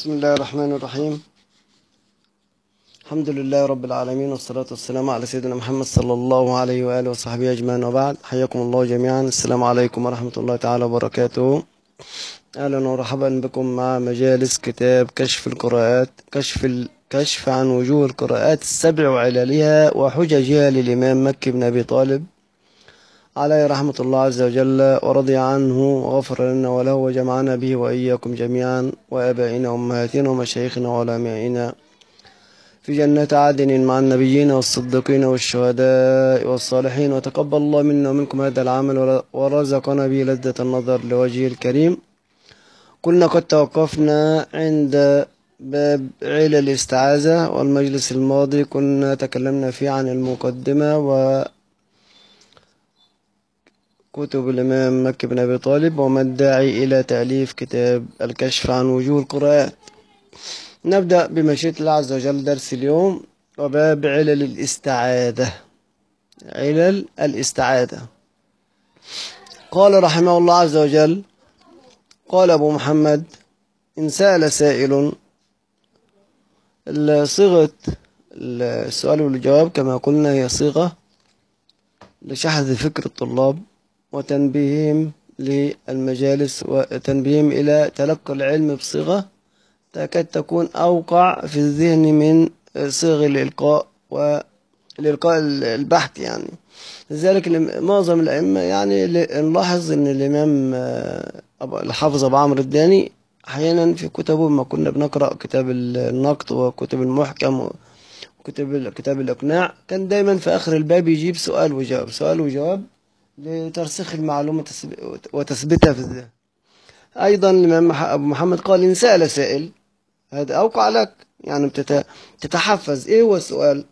بسم الله الرحمن الرحيم الحمد لله رب العالمين والصلاة والسلام على سيدنا محمد صلى الله عليه وآله وصحبه أجمعين وبعد حياكم الله جميعا السلام عليكم ورحمة الله تعالى وبركاته أهلا ومرحبا بكم مع مجالس كتاب كشف القراءات كشف الكشف عن وجوه القراءات السبع وعللها وحججها للإمام مكي بن أبي طالب عليه رحمة الله عز وجل ورضي عنه وغفر لنا وله وجمعنا به وإياكم جميعا وآبائنا وأمهاتنا ومشايخنا وعلمائنا في جنات عدن مع النبيين والصديقين والشهداء والصالحين وتقبل الله منا ومنكم هذا العمل ورزقنا به لذة النظر لوجهه الكريم كنا قد توقفنا عند باب علل الاستعاذة والمجلس الماضي كنا تكلمنا فيه عن المقدمة و كتب الإمام مكي بن أبي طالب وما الداعي إلى تأليف كتاب الكشف عن وجوه القراءات نبدأ بمشيئة الله عز وجل درس اليوم وباب علل الاستعاذة علل الاستعاذة قال رحمه الله عز وجل قال أبو محمد إن سأل سائل صيغة السؤال والجواب كما قلنا هي صيغة لشحذ فكر الطلاب وتنبيههم للمجالس وتنبيههم إلى تلقي العلم بصيغة تكاد تكون أوقع في الذهن من صيغ الإلقاء والإلقاء البحث يعني لذلك معظم الأئمة يعني نلاحظ أن الإمام الحافظ أبو عمرو الداني أحيانا في كتبه ما كنا بنقرأ كتاب النقد وكتب المحكم وكتب كتاب الإقناع كان دايما في آخر الباب يجيب سؤال وجواب سؤال وجواب لترسيخ المعلومة وتثبيتها في الذهن أيضا الإمام أبو محمد قال إن سأل سائل هذا أوقع لك يعني تتحفز إيه هو السؤال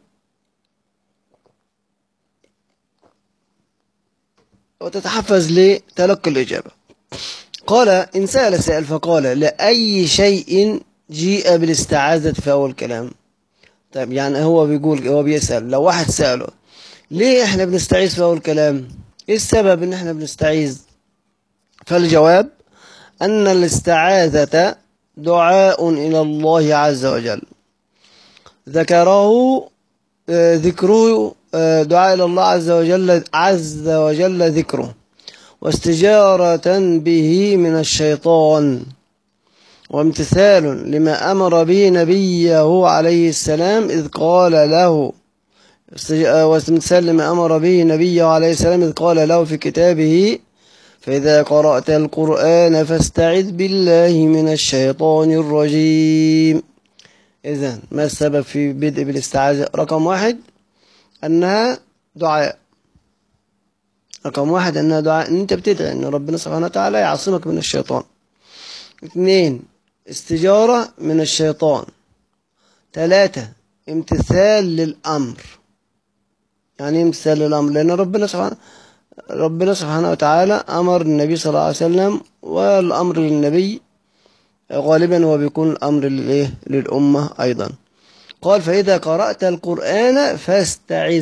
وتتحفز لتلقي الإجابة قال إن سأل سائل فقال لأي شيء جيء بالاستعاذة في أول كلام طيب يعني هو بيقول هو بيسأل لو واحد سأله ليه احنا بنستعيذ في أول كلام ايه السبب ان احنا بنستعيذ فالجواب ان الاستعاذة دعاء الى الله عز وجل ذكره ذكره دعاء الى الله عز وجل عز وجل ذكره واستجارة به من الشيطان وامتثال لما أمر به نبيه عليه السلام إذ قال له واستمثال لما أمر به نبيه عليه السلام إذ قال له في كتابه فإذا قرأت القرآن فاستعذ بالله من الشيطان الرجيم إذا ما السبب في بدء بالاستعاذة رقم واحد أنها دعاء رقم واحد أنها دعاء أن أنت بتدعي أن ربنا سبحانه وتعالى يعصمك من الشيطان اثنين استجارة من الشيطان ثلاثة امتثال للأمر يعني امتثال للأمر لأن ربنا سبحانه ربنا سبحانه وتعالى أمر النبي صلى الله عليه وسلم والأمر للنبي غالبا هو بيكون الأمر للإيه للأمة أيضا قال فإذا قرأت القرآن فاستعذ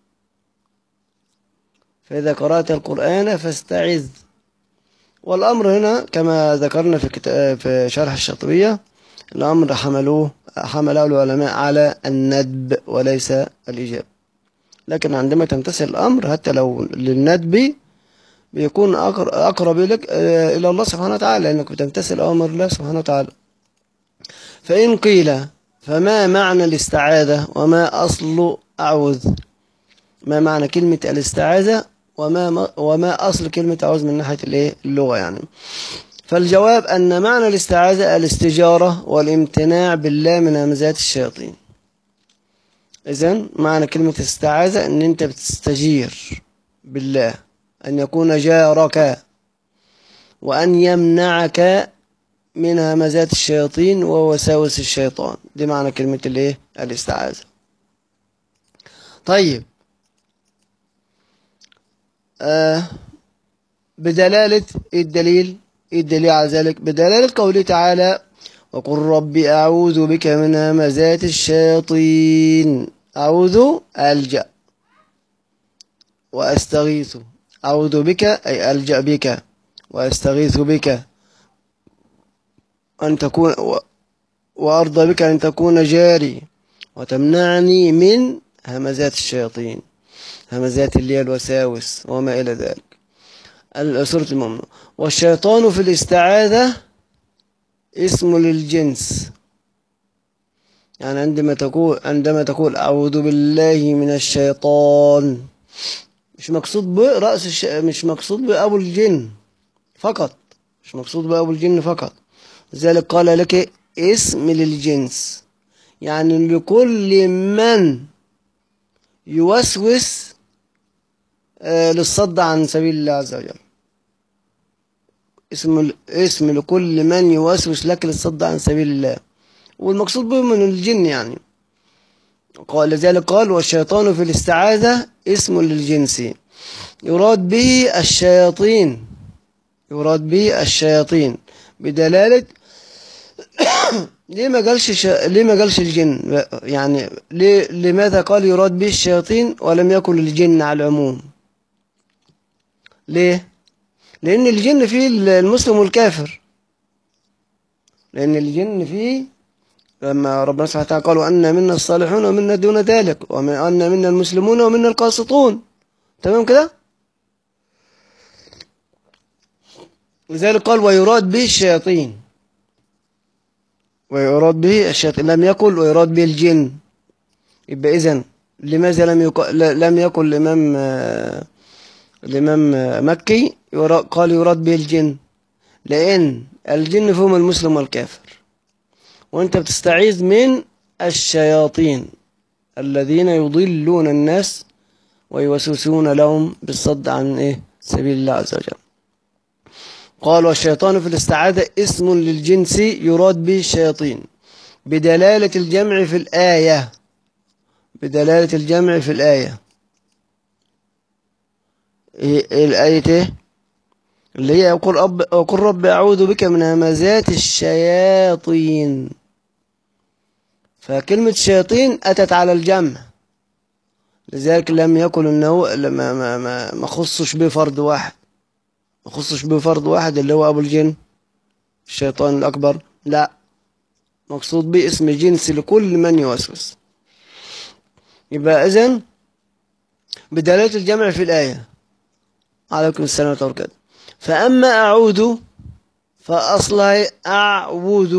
فإذا قرأت القرآن فاستعذ والأمر هنا كما ذكرنا في كتاب في شرح الشاطبية الأمر حملوه حمله العلماء على الندب وليس الإجابة لكن عندما تمتثل الأمر حتى لو للندب بيكون أقرب لك إلى الله سبحانه وتعالى لأنك بتمتثل أمر الله سبحانه وتعالى فإن قيل فما معنى الاستعاذة وما أصل أعوذ ما معنى كلمة الاستعاذة وما وما أصل كلمة أعوذ من ناحية الإيه اللغة يعني فالجواب أن معنى الاستعاذة الاستجارة والامتناع بالله من همزات الشياطين إذن معنى كلمة استعاذة أن أنت بتستجير بالله أن يكون جارك وأن يمنعك من همزات الشياطين ووساوس الشيطان دي معنى كلمة الايه الاستعاذة طيب آه بدلالة الدليل الدليل على ذلك بدلالة قوله تعالى وقل رب أعوذ بك من همزات الشياطين أعوذ ألجأ وأستغيث أعوذ بك أي ألجأ بك وأستغيث بك أن تكون وأرضى بك أن تكون جاري وتمنعني من همزات الشياطين همزات اللي هي الوساوس وما إلى ذلك سورة الممنوع والشيطان في الاستعاذة اسم للجنس يعني عندما تقول عندما تقول أعوذ بالله من الشيطان مش مقصود برأس الش... مش مقصود بأبو الجن فقط مش مقصود بأبو الجن فقط لذلك قال لك اسم للجنس يعني لكل من يوسوس للصد عن سبيل الله عز وجل اسم اسم لكل من يوسوس لك للصد عن سبيل الله والمقصود به من الجن يعني قال لذلك قال والشيطان في الاستعاذة اسم للجنس يراد به الشياطين يراد به الشياطين بدلالة ليه ما قالش ش... ليه ما قالش الجن يعني ليه لماذا قال يراد به الشياطين ولم يكن الجن على العموم ليه لان الجن فيه المسلم والكافر لان الجن فيه لما ربنا سبحانه وتعالى قال وأن منا الصالحون ومنا دون ذلك وأن منا المسلمون ومنا القاسطون تمام كده لذلك قال ويراد به الشياطين ويراد به الشياطين لم يقل ويراد به الجن يبقى إذن لماذا لم يق... لم يقل الإمام الإمام مكي قال يراد به الجن لأن الجن فهم المسلم والكافر وانت بتستعيذ من الشياطين الذين يضلون الناس ويوسوسون لهم بالصد عن ايه سبيل الله عز وجل قال والشيطان في الاستعاذة اسم للجنس يراد به الشياطين بدلالة الجمع في الآية بدلالة الجمع في الآية إيه الآية ايه اللي هي يقول رب, يقول رب أعوذ بك من همزات الشياطين فكلمة شياطين أتت على الجمع لذلك لم يكن أنه ما, ما, ما, ما خصش به فرد واحد ما خصش به فرد واحد اللي هو أبو الجن الشيطان الأكبر لا مقصود به اسم جنس لكل من يوسوس يبقى إذن بدلالة الجمع في الآية عليكم السلام ورحمة الله وبركاته فأما أعود فأصلها أعوذ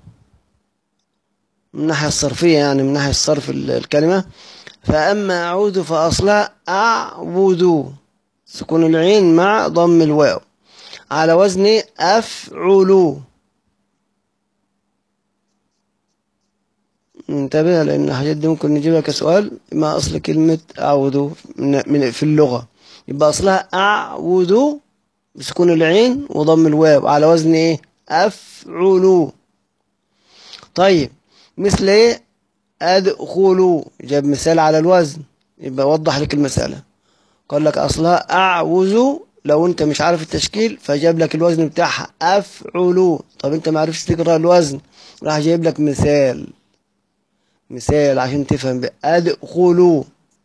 من الناحية الصرفية يعني من ناحية الصرف الكلمة فأما أعود فأصلها أعوذ سكون العين مع ضم الواو على وزن أفعل انتبه لأن الحاجات دي ممكن نجيبها كسؤال ما أصل كلمة أعوذ من في اللغة يبقى أصلها أعوذ بسكون العين وضم الواو على وزن ايه افعلوا طيب مثل ايه ادخلوا جاب مثال على الوزن يبقى وضح لك المسألة قال لك اصلها اعوذ لو انت مش عارف التشكيل فجاب لك الوزن بتاعها افعلوا طب انت ما عرفتش تقرا الوزن راح جايب لك مثال مثال عشان تفهم بقى ادخلوا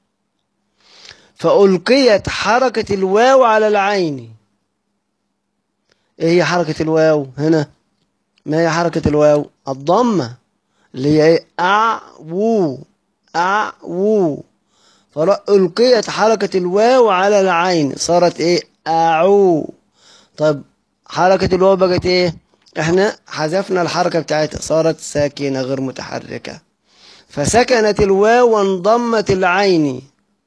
فألقيت حركة الواو على العين ايه هي حركة الواو هنا ما هي حركة الواو الضمة اللي هي ايه أعوو أعوو فألقيت حركة الواو على العين صارت ايه أعو طب حركة الواو بقت ايه احنا حذفنا الحركة بتاعتها صارت ساكنة غير متحركة فسكنت الواو وانضمت العين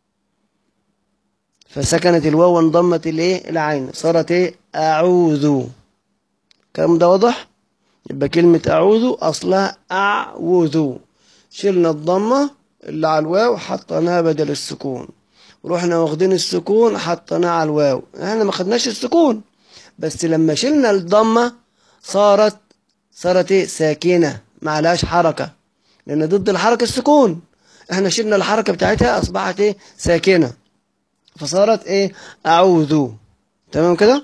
فسكنت الواو وانضمت الايه العين صارت ايه اعوذ الكلام ده واضح يبقى كلمة اعوذ اصلها اعوذ شلنا الضمة اللي على الواو حطيناها بدل السكون ورحنا واخدين السكون حطيناه على الواو احنا ما خدناش السكون بس لما شلنا الضمة صارت صارت ايه ساكنة ما عليهاش حركة لان ضد الحركة السكون احنا شلنا الحركة بتاعتها اصبحت ايه ساكنة فصارت ايه اعوذ تمام كده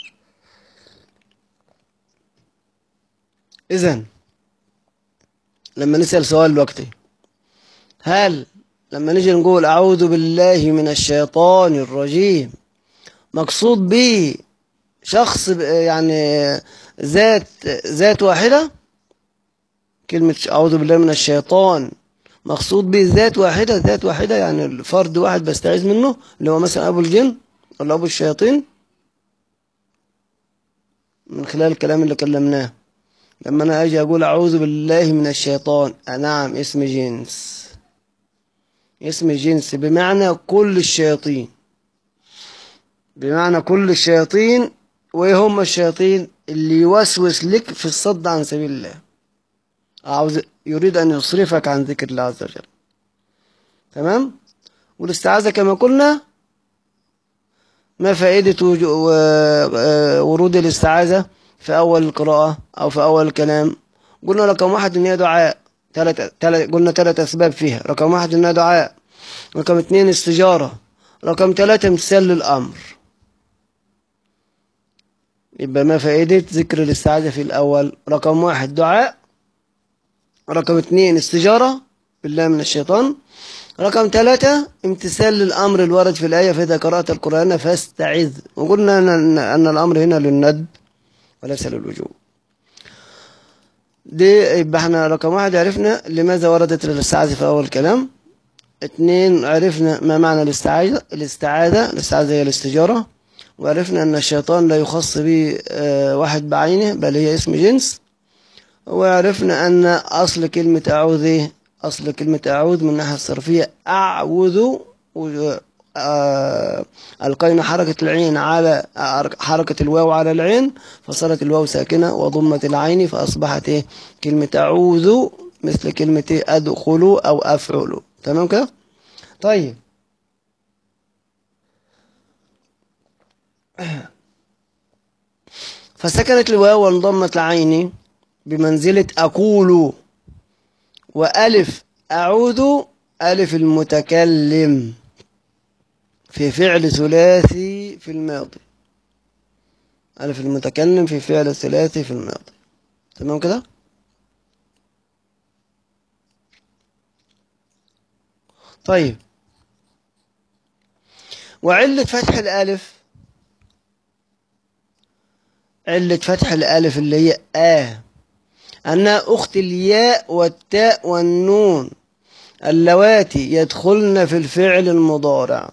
اذا لما نسأل سؤال دلوقتي هل لما نيجي نقول اعوذ بالله من الشيطان الرجيم مقصود به شخص يعني ذات ذات واحدة كلمة أعوذ بالله من الشيطان مقصود به ذات واحدة ذات واحدة يعني الفرد واحد بستعيذ منه اللي هو مثلا أبو الجن ولا أبو الشياطين من خلال الكلام اللي كلمناه لما أنا أجي أقول أعوذ بالله من الشيطان نعم اسم جنس اسم جنس بمعنى كل الشياطين بمعنى كل الشياطين وإيه هم الشياطين اللي يوسوس لك في الصد عن سبيل الله عاوز يريد أن يصرفك عن ذكر الله عز وجل تمام والاستعاذة كما قلنا ما فائدة ورود الاستعاذة في أول القراءة أو في أول الكلام قلنا رقم واحد إن هي دعاء تلت تلت قلنا ثلاث أسباب فيها رقم واحد إنها دعاء رقم اثنين استجارة رقم ثلاثة امتثال للأمر يبقى ما فائدة ذكر الاستعاذة في الأول رقم واحد دعاء رقم اثنين استجارة بالله من الشيطان رقم ثلاثة امتثال للأمر الوارد في الآية فإذا قرأت القرآن فاستعذ وقلنا أن, أن الأمر هنا للند وليس للوجوب دي يبقى احنا رقم واحد عرفنا لماذا وردت الاستعاذة في أول كلام اثنين عرفنا ما معنى الاستعاذة الاستعاذة الاستعاذة هي الاستجارة وعرفنا أن الشيطان لا يخص به واحد بعينه بل هي اسم جنس وعرفنا أن أصل كلمة أعوذ أصل كلمة أعوذ من الناحية الصرفية أعوذ ألقينا حركة العين على حركة الواو على العين فصارت الواو ساكنة وضمت العين فأصبحت إيه كلمة أعوذ مثل كلمة إيه أدخل أو أفعل تمام كده طيب فسكنت الواو وانضمت العين بمنزلة أقول وألف أعوذ ألف المتكلم في فعل ثلاثي في الماضي ألف المتكلم في فعل ثلاثي في الماضي تمام كده طيب وعلة فتح الألف علة فتح الألف اللي هي آه أنها أخت الياء والتاء والنون اللواتي يدخلن في الفعل المضارع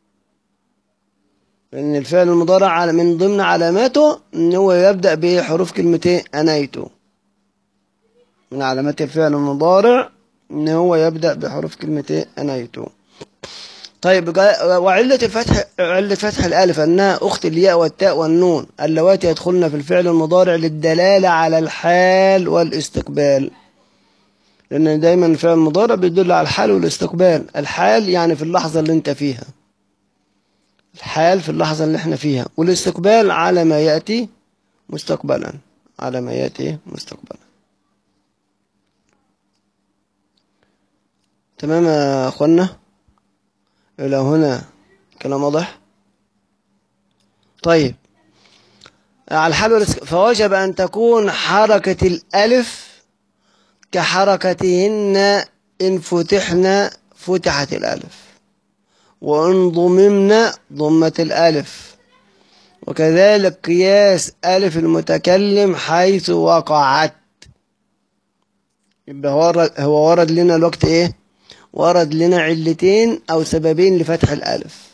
لأن الفعل المضارع من ضمن علاماته أن هو يبدأ بحروف كلمتين أنيته من علامات الفعل المضارع أن هو يبدأ بحروف كلمتين أنيته طيب وعلة الفتح علة فتح الألف أنها أخت الياء والتاء والنون اللواتي يدخلن في الفعل المضارع للدلالة على الحال والاستقبال لأن دايما الفعل المضارع بيدل على الحال والاستقبال الحال يعني في اللحظة اللي انت فيها الحال في اللحظة اللي احنا فيها والاستقبال على ما يأتي مستقبلا على ما يأتي مستقبلا تمام يا أخوانا إلى هنا كلام واضح طيب على الحال فوجب أن تكون حركة الألف كحركتهن إن فتحنا فتحت الألف وإن ضممنا ضمت الألف وكذلك قياس ألف المتكلم حيث وقعت يبقى هو ورد لنا الوقت إيه ورد لنا علتين أو سببين لفتح الألف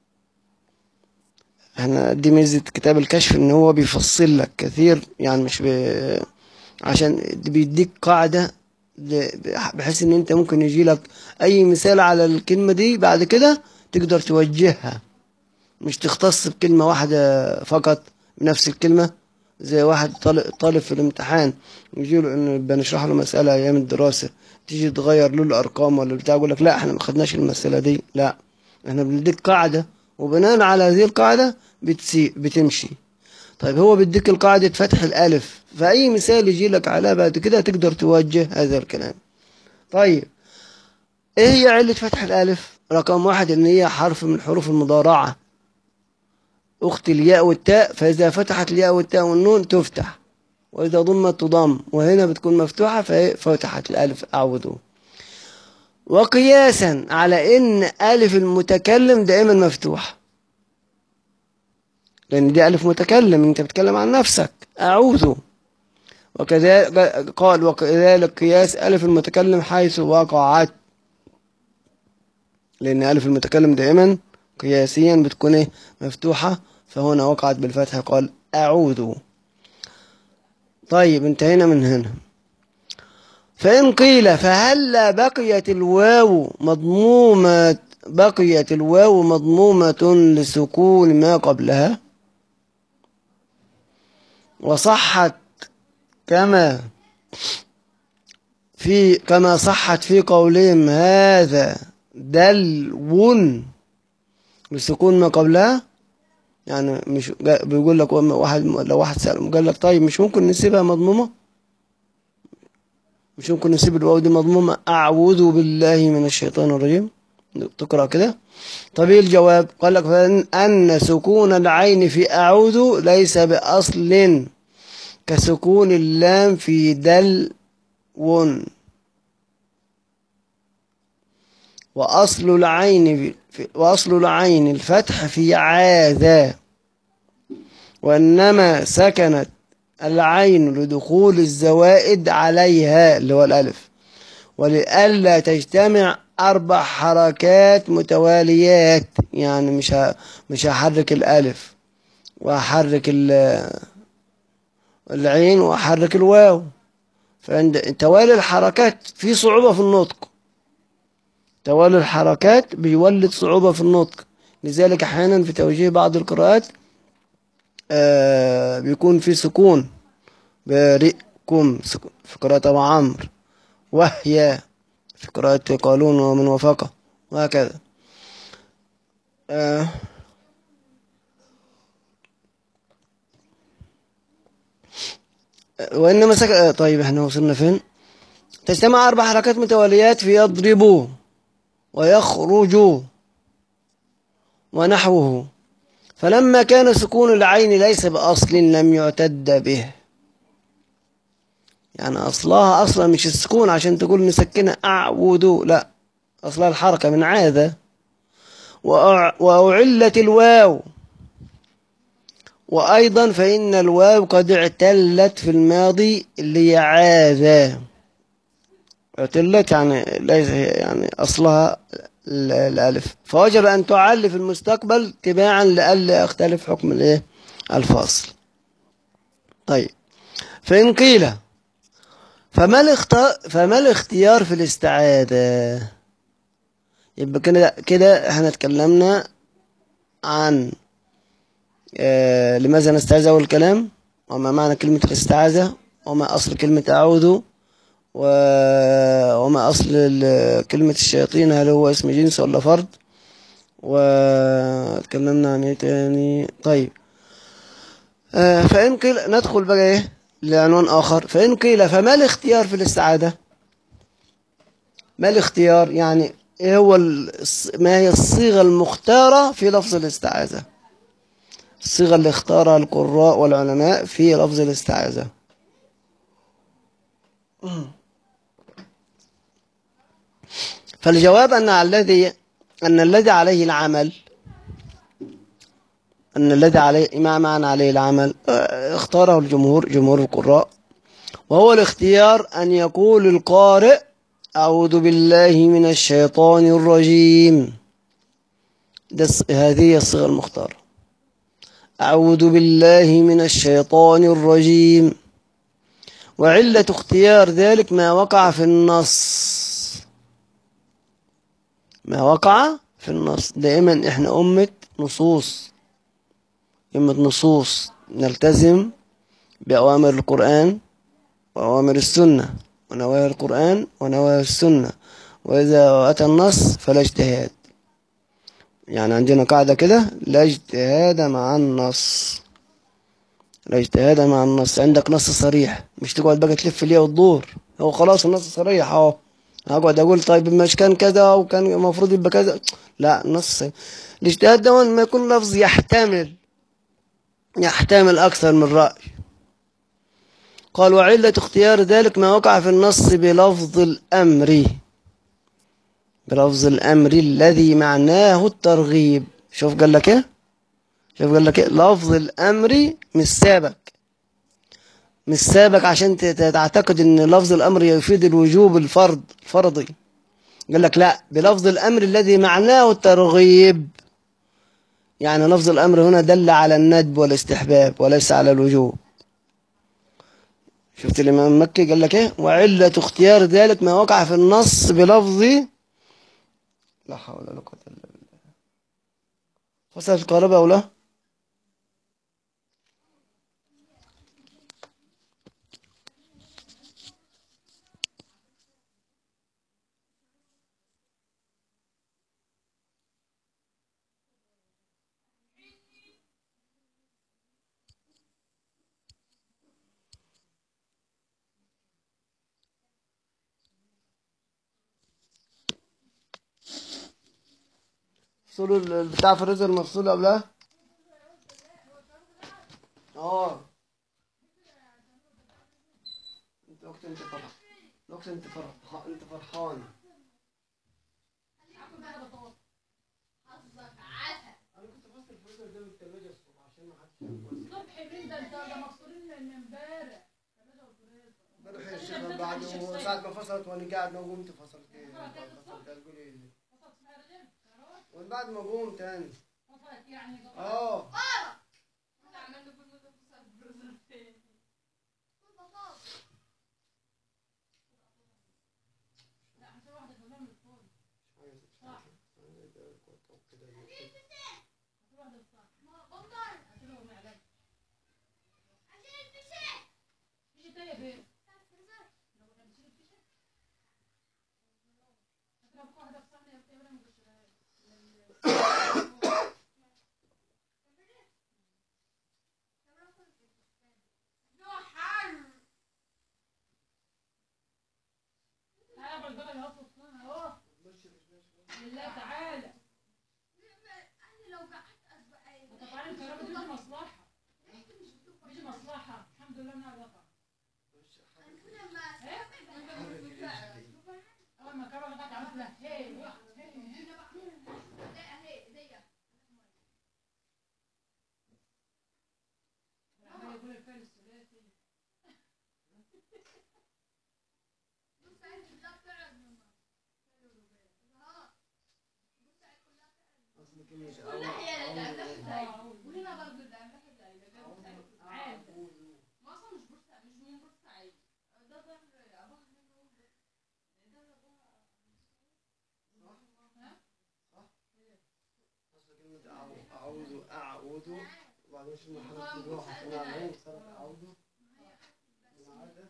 احنا دي ميزة كتاب الكشف ان هو بيفصل لك كثير يعني مش بي... عشان بيديك قاعدة بحيث ان انت ممكن يجي لك اي مثال على الكلمة دي بعد كده تقدر توجهها مش تختص بكلمة واحدة فقط بنفس الكلمة زي واحد طالب, طالب في الامتحان يجي له انه بنشرح له مسألة ايام الدراسة تيجي تغير له الارقام ولا بتاع يقول لك لا احنا ما خدناش المسألة دي لا احنا بنديك قاعدة وبناء على هذه القاعدة بتسي بتمشي طيب هو بيديك القاعدة فتح الألف فأي مثال يجي لك على بعد كده تقدر توجه هذا الكلام طيب ايه هي علة فتح الألف رقم واحد ان هي حرف من حروف المضارعة أخت الياء والتاء فإذا فتحت الياء والتاء والنون تفتح وإذا ضمت تضم وهنا بتكون مفتوحة ففتحت الألف أعوذ وقياسا على إن ألف المتكلم دائما مفتوح لأن دي ألف متكلم أنت بتتكلم عن نفسك أعوذ وكذلك قال وكذلك قياس ألف المتكلم حيث وقعت لأن ألف المتكلم دائما قياسيا بتكون إيه؟ مفتوحة فهنا وقعت بالفتح قال أعوذ طيب انتهينا من هنا فإن قيل فهل بقيت الواو مضمومة بقيت الواو مضمومة لسكون ما قبلها وصحت كما في كما صحت في قولهم هذا دلو لسكون ما قبلها يعني مش بيقول لك واحد لو واحد سأل قال لك طيب مش ممكن نسيبها مضمومة مش ممكن نسيب الواو دي مضمومة أعوذ بالله من الشيطان الرجيم تقرأ كده طب ايه الجواب قال لك أن سكون العين في أعوذ ليس بأصل كسكون اللام في دل ون وأصل العين في وأصل العين الفتح في عاذا وإنما سكنت العين لدخول الزوائد عليها اللي هو الألف ولئلا تجتمع أربع حركات متواليات يعني مش مش هحرك الألف وأحرك العين وأحرك الواو فعند توالي الحركات في صعوبة في النطق توالي الحركات بيولد صعوبة في النطق لذلك أحيانا في توجيه بعض القراءات آه بيكون في سكون برئكم في قراءة أبو عمرو وهي في قراءة قالون ومن وفقه وهكذا آه وإنما سك... طيب احنا وصلنا فين تجتمع أربع حركات متواليات في يضربوا ويخرجوا ونحوه فلما كان سكون العين ليس بأصل لم يعتد به يعني أصلها أصلا مش السكون عشان تقول نسكنها أعود لا أصلها الحركة من عادة وأعلت الواو وأيضا فإن الواو قد اعتلت في الماضي اللي هي عاذا اعتلت يعني ليس يعني أصلها الألف فوجب أن تعل في المستقبل تباعا لألا يختلف حكم الإيه الفاصل طيب فإن قيل فما الاختيار فما الاختيار في الاستعادة يبقى كده كده احنا اتكلمنا عن آه لماذا نستعيذ أول الكلام وما معنى كلمة الاستعاذة وما أصل كلمة أعوذ وما أصل كلمة الشياطين هل هو اسم جنس ولا فرد واتكلمنا عن ايه تاني طيب آه فإن قيل ندخل بقى ايه لعنوان آخر فإن قيل فما الاختيار في الاستعادة ما الاختيار يعني ايه هو ما هي الصيغة المختارة في لفظ الاستعاذة الصيغة اللي اختارها القراء والعلماء في لفظ الاستعاذة فالجواب أن الذي أن الذي عليه العمل أن الذي عليه ما معنى عليه العمل اختاره الجمهور جمهور القراء وهو الاختيار أن يقول القارئ أعوذ بالله من الشيطان الرجيم هذه الصيغة المختارة أعوذ بالله من الشيطان الرجيم وعلة اختيار ذلك ما وقع في النص ما وقع في النص دائما احنا أمة نصوص أمة نصوص نلتزم بأوامر القرآن وأوامر السنة ونواهي القرآن ونواهي السنة وإذا أتى النص فلا اجتهاد يعني عندنا قاعدة كده لا اجتهاد مع النص لا اجتهاد مع النص عندك نص صريح مش تقعد بقى تلف ليه وتدور هو خلاص النص صريح اهو اقعد اقول طيب مش كان كذا وكان المفروض يبقى كذا لا نص الاجتهاد ده ما يكون لفظ يحتمل يحتمل اكثر من راي قال وعلة اختيار ذلك ما وقع في النص بلفظ الامر بلفظ الامر الذي معناه الترغيب شوف قال لك ايه شوف قال لك ايه لفظ الامر مش سابك مش سابك عشان ت- ت- تعتقد ان لفظ الامر يفيد الوجوب الفرض الفرضي قال لك لا بلفظ الامر الذي معناه الترغيب يعني لفظ الامر هنا دل على الندب والاستحباب وليس على الوجوب شفت الامام مكي قال لك ايه وعلة اختيار ذلك ما وقع في النص بلفظ لا حول ولا قوة الا بالله فصلت الكهرباء او لا مفصول ال- البتاع في الرزق المفصول او لا اه انت وقت انت فرح وقت انت فرح انت فرحان الصبح مين ده ده ده مفصولين من امبارح امبارح يا شيخ بعد ساعة ما فصلت وانا قاعد ما قمت فصلت ايه فصلت تقول ايه ومن بعد ما قمت انا فصلت يعني اه لله تعالى طبعا الكهرباء دي مصلحة دي مصلحة الحمد لله انها رفع اول ما الكهرباء جت عملت لها هي وقعت هي عمال يقول الفارس الثلاثي أعوذ أعوذ وبعدين شو محمد بيروح عشان أعمل صارت أعوذ العادة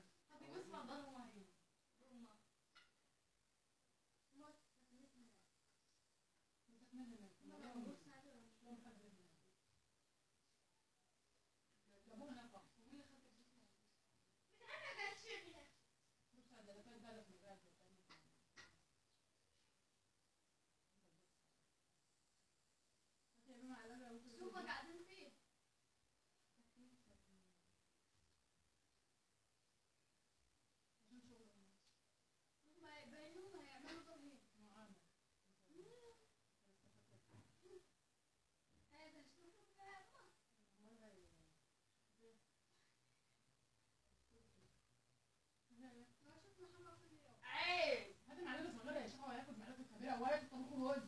هات معلقة صغيرة يا شيخ هو هياخد معلقة كبيرة وهياخد طبق الوز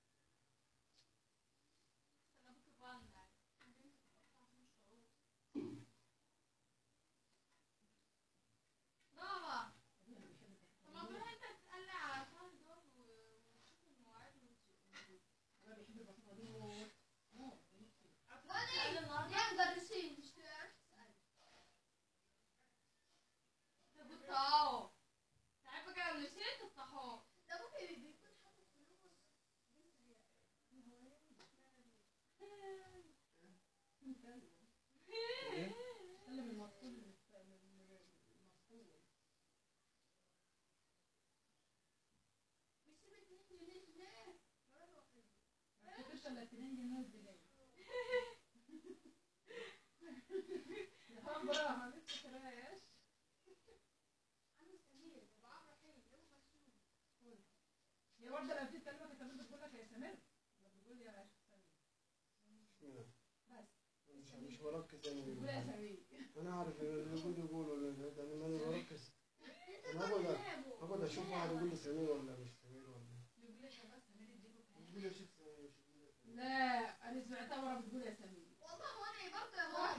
سلم المفصول المفصول ما تفتكرش الا 2 جنيه الدنيا يا خبره ما تفتكرهاش يا ورده لو في كلمه كانت بتقول لك يا سمير بتقول يا باشا سمير بس مش مش مركز أنا بتقول يا سمير أنا عارف اللي يقول يقول اشوف واحد يقول لي سمير ولا مش سمير ولا بتقول يا شيخ سمير مش بتقول يا سمير. لا انا سمعتها ورا بتقول يا سمير والله وانا برضه يا ماما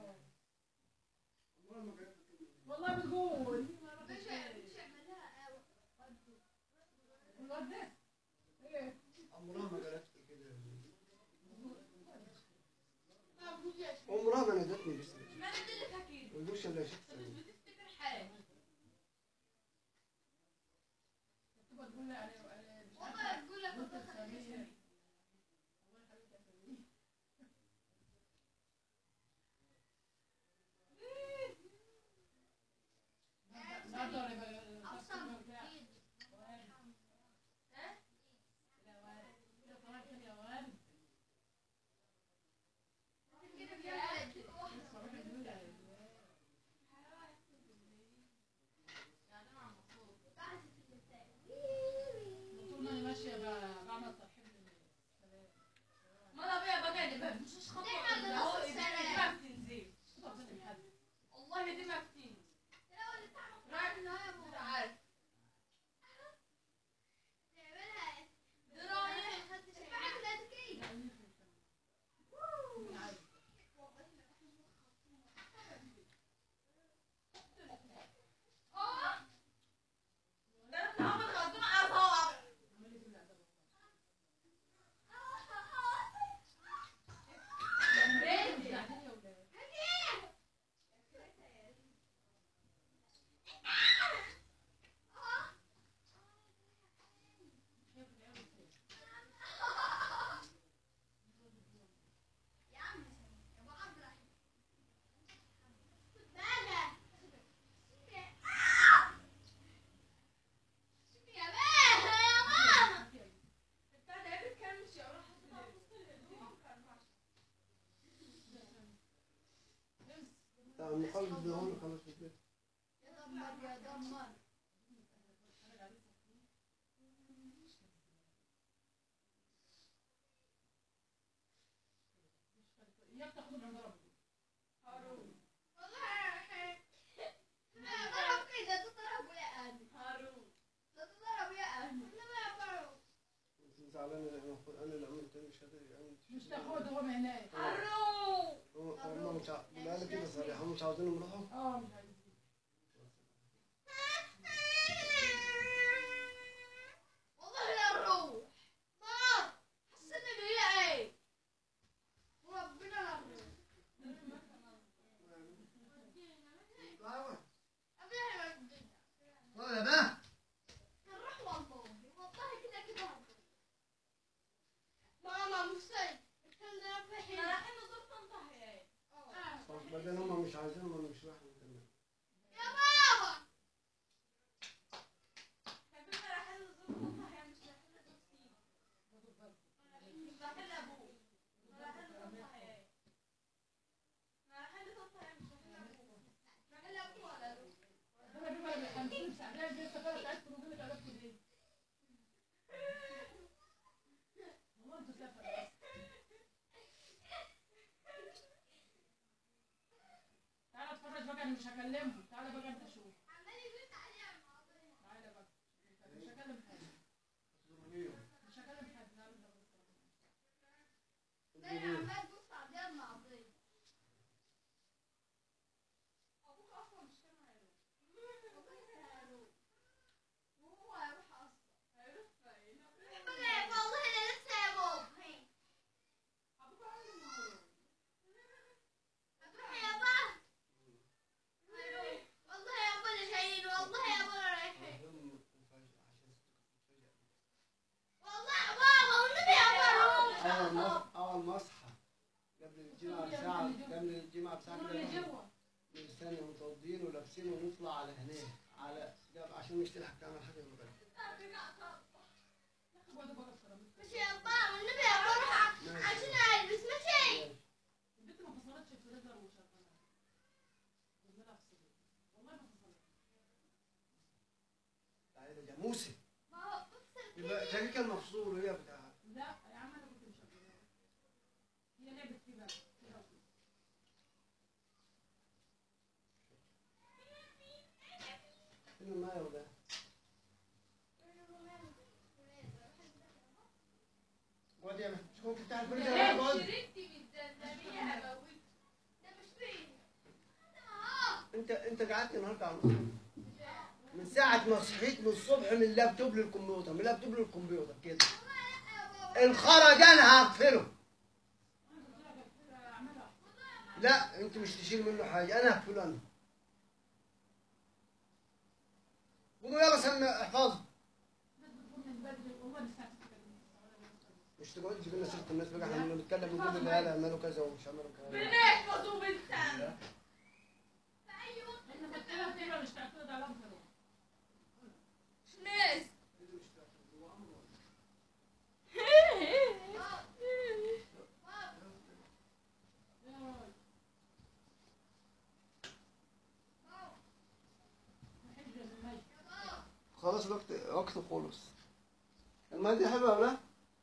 والله ما قالت لي كده. والله بتقول مش مش اعملها قوي الواد ده ايه عمرها ما قالت لي كده ما بوجهش عمرها ما نادتني باسمي ما ندلك اكيد ما يقولش الا يا شيخ انت مش سمير بتفتكر حاجه تبقى تقول لي انا أنا مش والله عارفه تقول لك قلت والله خليك سمير اسمي. والله حبيبتي يا سمير النهارده ولا بقى- ابصر بتاع- ايد وارد. ها كده وارد. كده صباح الخير يا وارد. كده بيعمل اديك واحده صباح الخير يا وارد. يعني انا عم بصور بعد التلفزيون طول ما انا ماشيه ب- بعمل ترحيب للسلام ما انا بيها بقى اللي بمشيش خطوه دايماً كده. لنص هو دي السنة. ما بتنزل ربنا يحفظك. والله دي ما بتنزل رايح النهايه مش عارف دي رايح مين عارف؟ اه ده انت عامل خرطوم على صوابعك عمال يقول لي أدب الله. يا مش مريتي قاعدين يا ولاد. شايف العيال ازاي؟ يا عم يا ابو عبد الرحيم بابا يا بابا يا ماما بتاع ده بتكلمش يا روح لا المخالف ده هو اللي خلاص في البيت يا دمر يا دمر اياك تاخد من ضرب هارون والله لا ضرب كده تضرب يا اهلي هارون لا تضرب يا اهلي لا هارون انت زعلان انا المفروض انا اللي عملت مش قادر يعني مش تاخدهم هناك هارون هو- هم مش ع- بالله كده صريح هم مش عاوزين يروحوا اه مش عايزين والله لا نروح نار حسينا بيها ايه وربنا لا نروح أبي أحلى من الدنيا. طيب بقى هنروح والله والله كده كده هنروح ماما مش سيد الحمد لله في حين رايحين نزور طنطا هي خلاص بعدين هم مش عايزين هم مش رايحين كمان يا بابا كنا رايحين نزور طنطا هي مش رايحين نزور سيدي رايحين لابوه رايحين لطنطا هي رايحين لطنطا هي مش رايحين لابوه رايحين لابوه ولا لابوه انا بيبقى ب 50 ساعه لا دي السفاره بتاعتكم يقول لك 1000 جنيه والله انتوا سفر تعالى اتفرج بقى انا مش هكلمهم تعالى بقى انت شوف عمال يبص عليها المواضيع تعالى بقى مش هكلم حد مش هكلم حد تعالى انت بس. دايما عمال تبص عليها المواضيع ابوك اصلا مش كان هيروح ابوك كان هيروح وهو هيروح اصلا هيروح فين والله انا لسه يا بابا ابوك عمره ما هيروح هتروح يا بابا هيروح والله يا ابونا جايين والله يا ابونا رايحين والله يا بابا والنبي يا بابا اول ما اول ما اصحى قبل الجمعه بساعه قبل الجمعه بساعه شوف اللي كده جوا نستنى متوضين ولابسين ونطلع على هناك على قبل- عشان مش تلحق تعمل حاجه بالغدا اخواتي بقى الترابيزه مش يا بابا والنبي يا بابا عشان البس ماشي البنت ما فصلتش الفريزر وشغلها نزلها في الصدر والله ما فصلت تعالى ده جاموسه ما هو بص يبقى تاريخ المفصول وهي بتاع لا يا عم انا كنت مشغلها هي لعبت فيه بقى كده وكده. فين المايه وده انا كل شويه بقعد شربت بالزمزمية هموتك ده مش فين اهو انت انت قعدت النهارده على الموضوع. من ساعة ما صحيت من الصبح من اللابتوب للكمبيوتر من اللابتوب للكمبيوتر كده الخرا ده انا هقفله لا انت مش تشيل منه حاجة انا هقفله انا قوموا يلا سم احفظوا مش تقعد تجيب لنا سيرة الناس بقى احنا بنتكلم نقول اللي قال اعملوا كذا ومش عملوا كذا بنحفظ وبنسمع في اي وقت مش ناس خلاص الوقت وقت خلص المادة حلوة ولا؟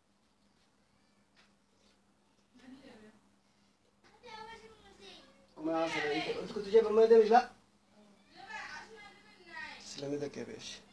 وما عارف انت انت كنت جايب المادة مش لا؟ سلامتك يا باشا